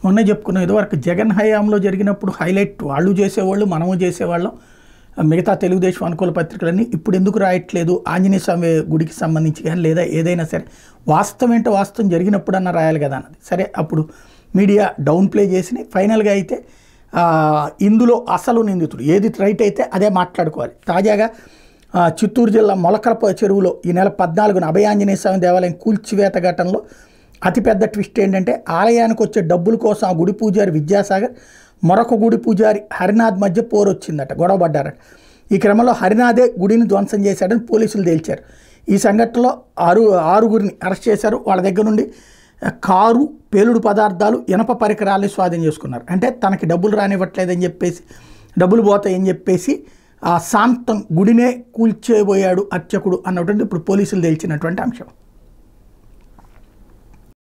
మొన్నే చెప్పుకున్నాం ఇదివరకు జగన్ హయాంలో జరిగినప్పుడు హైలైట్ వాళ్ళు చేసేవాళ్ళు మనము చేసేవాళ్ళం మిగతా తెలుగుదేశం అనుకూల పత్రికలన్నీ ఇప్పుడు ఎందుకు రాయట్లేదు ఆంజనేయ స్వామి గుడికి సంబంధించి కానీ లేదా ఏదైనా సరే వాస్తవం ఏంటో వాస్తవం జరిగినప్పుడన్నా రాయాలి కదా అన్నది సరే అప్పుడు మీడియా డౌన్ ప్లే చేసి ఫైనల్గా అయితే ఆ, ఇందులో అసలు నిందితుడు ఏది రైట్ అయితే అదే మాట్లాడుకోవాలి తాజాగా ఆ, చిత్తూరు జిల్లా మొలకలప చెరువులో ఈ నెల పద్నాలుగున అభయాంజనేయ స్వామి దేవాలయం కూల్చివేత ఘటనలో అతిపెద్ద ట్విస్ట్ ఏంటంటే ఆలయానికి వచ్చే డబ్బుల కోసం ఆ గుడి పూజారి విద్యాసాగర్ మరొక గుడి పూజారి హరినాథ్ మధ్య పోరు వచ్చిందట గొడవ పడ్డారట ఈ క్రమంలో హరినాథే గుడిని ధ్వంసం చేశాడని పోలీసులు తేల్చారు ఈ సంఘటనలో ఆరు ఆరుగురిని అరెస్ట్ చేశారు వాళ్ళ దగ్గర నుండి ఆ, కారు పేలుడు పదార్థాలు ఇనప పరికరాలని స్వాధీనం చేసుకున్నారు అంటే తనకి డబ్బులు రానివ్వట్లేదని చెప్పేసి డబ్బులు పోతాయని చెప్పేసి ఆ శాంతం గుడినే కూల్చేయబోయాడు అర్చకుడు అన్నటువంటి ఇప్పుడు పోలీసులు తేల్చినటువంటి అంశం